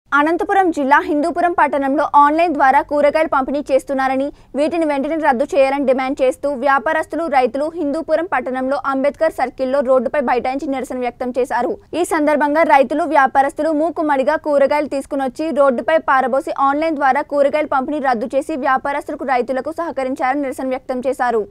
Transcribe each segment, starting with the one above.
అనంతపురం జిల్లా హిందూపురం పట్టణంలో ఆన్లైన్ ద్వారా కూరగాయలు పంపిణీ చేస్తున్నారని వీటిని వెంటనే రద్దు చేయాలని డిమాండ్ చేస్తూ వ్యాపారస్తులు రైతులు హిందూపురం పట్టణంలో అంబేద్కర్ సర్కిల్లో రోడ్డుపై బైఠాయించి నిరసన వ్యక్తం చేశారు ఈ సందర్భంగా రైతులు వ్యాపారస్తులు మూకుమ్మడిగా కూరగాయలు తీసుకునొచ్చి రోడ్డుపై పారబోసి ఆన్లైన్ ద్వారా కూరగాయలు పంపిణీ రద్దు చేసి వ్యాపారస్తులకు రైతులకు సహకరించారని నిరసన వ్యక్తం చేశారు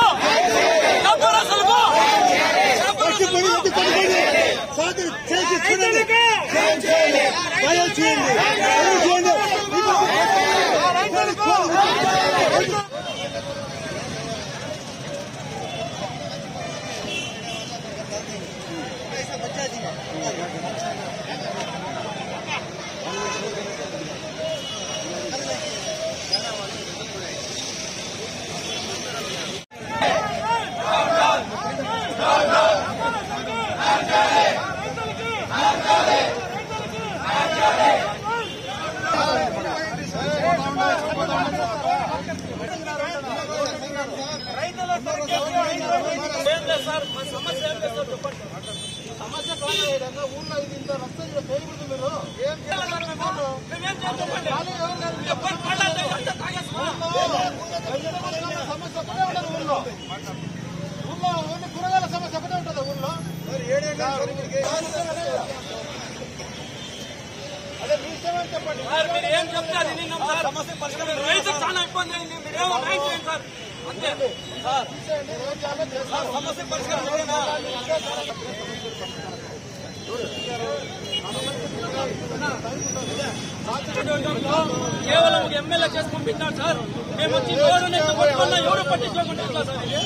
కష్టపడి వద్దు కొనుగోలు సాధన చేసి చూడండి దయ చేయండి దయ చేయండి కూరగాయల సమస్య ఒకటే ఉంటుంది ఊళ్ళో అదే మీ ఇష్టం అని చెప్పండి సార్ మీరు ఏం చెప్తే అది విన్నాం సార్ రైతుకు చాలా ఇబ్బంది అయింది మీరు ఏమో న్యాయం చేయండి సార్ అంతే సార్ సార్, సమస్య పరిష్కారం చేయండి. కేవలం ఒక ఎమ్మెల్యే చేసి పంపించారు సార్ మేము వచ్చి ఎవరు కొట్టుకున్నా ఎవరు పట్టించుకోకుండా ఎట్లా సార్ ఇది?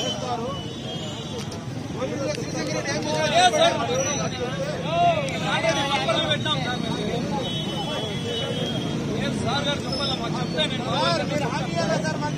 లేదు సార్ నాకేది పక్కన పెట్టినాం సార్ మేము. లేదు సార్ గారు చెప్పాలి మాకు చెప్తే నేను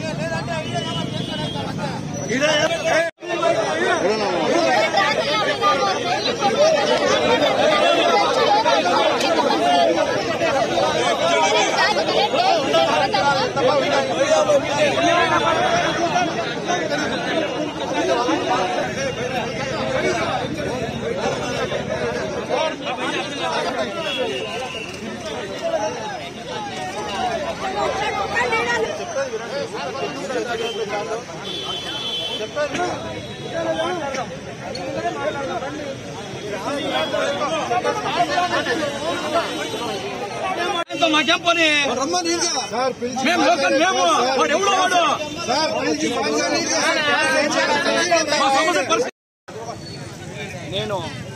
ఎంతో మాకేం పని రమ్మని సార్ పిలిచి మేము లోకల్ మేము వాడు ఎవడో వాడు సార్ పిలిచి మాట్లాడి మా సమస్య పరిస్థితి నేను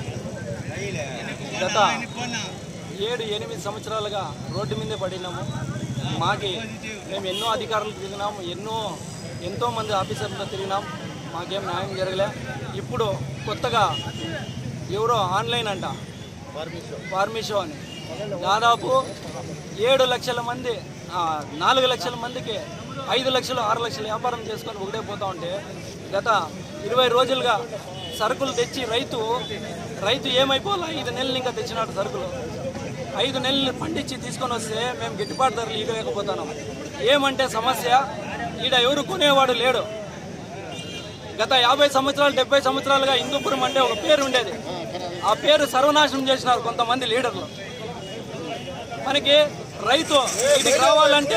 గత ఏడు ఎనిమిది సంవత్సరాలుగా రోడ్డు మీదే పడినాము మాకి మేము ఎన్నో అధికారులు తిరిగినాము ఎన్నో ఎంతో మంది ఆఫీసర్లతో తిరిగినాం మాకేం న్యాయం జరగలే ఇప్పుడు కొత్తగా ఎవరో ఆన్లైన్ అంట ఫార్మిషో అని దాదాపు ఏడు లక్షల మంది ఆ, నాలుగు లక్షల మందికి ఐదు లక్షలు ఆరు లక్షలు వ్యాపారం చేసుకొని ఒకటే పోతా ఉంటే గత ఇరవై రోజులుగా సరుకులు తెచ్చి రైతు రైతు ఏమైపోలే ఐదు నెలలు ఇంకా తెచ్చినాడు సరుకులు ఐదు నెలలు పండించి తీసుకొని వస్తే మేము గిట్టుబాటు ధరలు ఇవ్వలేకపోతున్నాం ఏమంటే సమస్య ఈడ ఎవరు కొనేవాడు లేడు గత యాభై సంవత్సరాలు డెబ్బై సంవత్సరాలుగా హిందూపురం అంటే ఒక పేరు ఉండేది ఆ పేరు సర్వనాశనం చేసినారు కొంతమంది లీడర్లు మనకి రైతు ఇక్కడికి రావాలంటే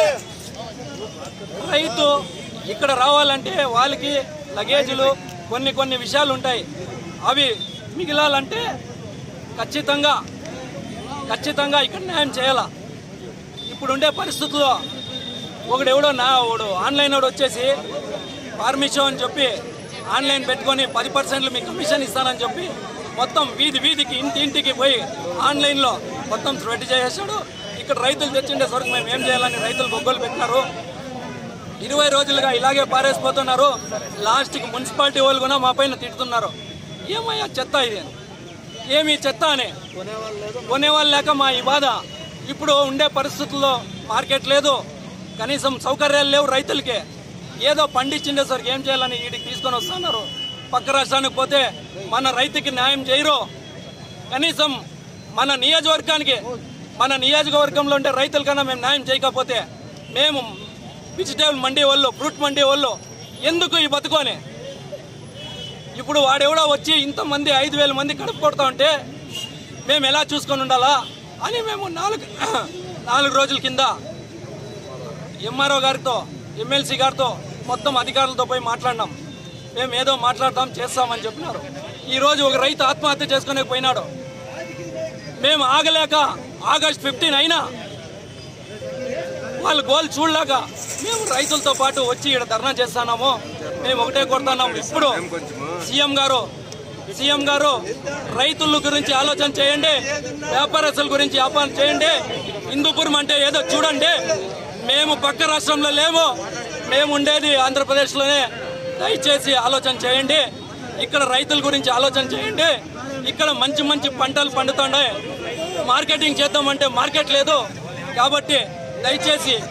రైతు ఇక్కడ రావాలంటే వాళ్ళకి లగేజీలు కొన్ని కొన్ని విషయాలు ఉంటాయి అవి మిగిలాలంటే ఖచ్చితంగా ఖచ్చితంగా ఇక్కడ న్యాయం చేయాల ఇప్పుడుండే పరిస్థితుల్లో ఒకడు ఎవడో నా ఒకడు ఆన్లైన్ వాడు వచ్చేసి ఫార్మిషో అని చెప్పి ఆన్లైన్ పెట్టుకొని పది పర్సెంట్లు మీకు కమిషన్ ఇస్తానని చెప్పి మొత్తం వీధి వీధికి ఇంటి ఇంటికి పోయి ఆన్లైన్లో మొత్తం స్ప్రెడ్ చేసేసాడు ఇక్కడ రైతులు తెచ్చిండే సరుకు మేము ఏం చేయాలని రైతులు బొగ్గలు పెట్టినారు ఇరవై రోజులుగా ఇలాగే పారేసిపోతున్నారు లాస్ట్కి మున్సిపాలిటీ వాళ్ళు కూడా మా పైన తిడుతున్నారు ఏమయ్యా చెత్త ఇది ఏమి చెత్త అని కొనేవాళ్ళు లేక మా ఈ బాధ ఇప్పుడు ఉండే పరిస్థితుల్లో మార్కెట్ లేదు కనీసం సౌకర్యాలు లేవు రైతులకి ఏదో పండించిండే సరికి ఏం చేయాలని వీడికి తీసుకొని వస్తున్నారు పక్క రాష్ట్రానికి పోతే మన రైతుకి న్యాయం చేయరు కనీసం మన నియోజకవర్గానికి మన నియోజకవర్గంలో ఉండే రైతులకన్నా మేము న్యాయం చేయకపోతే మేము వెజిటేబుల్ మండీ వాళ్ళు ఫ్రూట్ మండీ వాళ్ళు ఎందుకు ఈ బతుకొని ఇప్పుడు వాడెవడో వచ్చి ఇంతమంది ఐదు వేల మంది కడుపు కొడతా ఉంటే మేము ఎలా చూసుకొని ఉండాలా అని మేము నాలుగు నాలుగు రోజుల కింద ఎంఆర్ఓ గారితో ఎమ్మెల్సీ గారితో మొత్తం అధికారులతో పోయి మాట్లాడినాం మేము ఏదో మాట్లాడతాం చేస్తామని చెప్పినారు ఈ రోజు ఒక రైతు ఆత్మహత్య చేసుకునే పోయినాడు మేము ఆగలేక ఆగస్ట్ ఫిఫ్టీన్ అయినా వాళ్ళ గోల్ చూడలేక మేము రైతులతో పాటు వచ్చి ఇక్కడ ధర్నా చేస్తున్నాము మేము ఒకటే కొడుతున్నాము ఇప్పుడు సీఎం గారు సీఎం గారు రైతుల గురించి ఆలోచన చేయండి వ్యాపారస్తుల గురించి వ్యాపారం చేయండి హిందూపురం అంటే ఏదో చూడండి మేము పక్క రాష్ట్రంలో లేము మేము ఉండేది ఆంధ్రప్రదేశ్లోనే దయచేసి ఆలోచన చేయండి ఇక్కడ రైతుల గురించి ఆలోచన చేయండి ఇక్కడ మంచి మంచి పంటలు పండుతున్నాయి మార్కెటింగ్ చేద్దామంటే మార్కెట్ లేదు కాబట్టి దయచేసి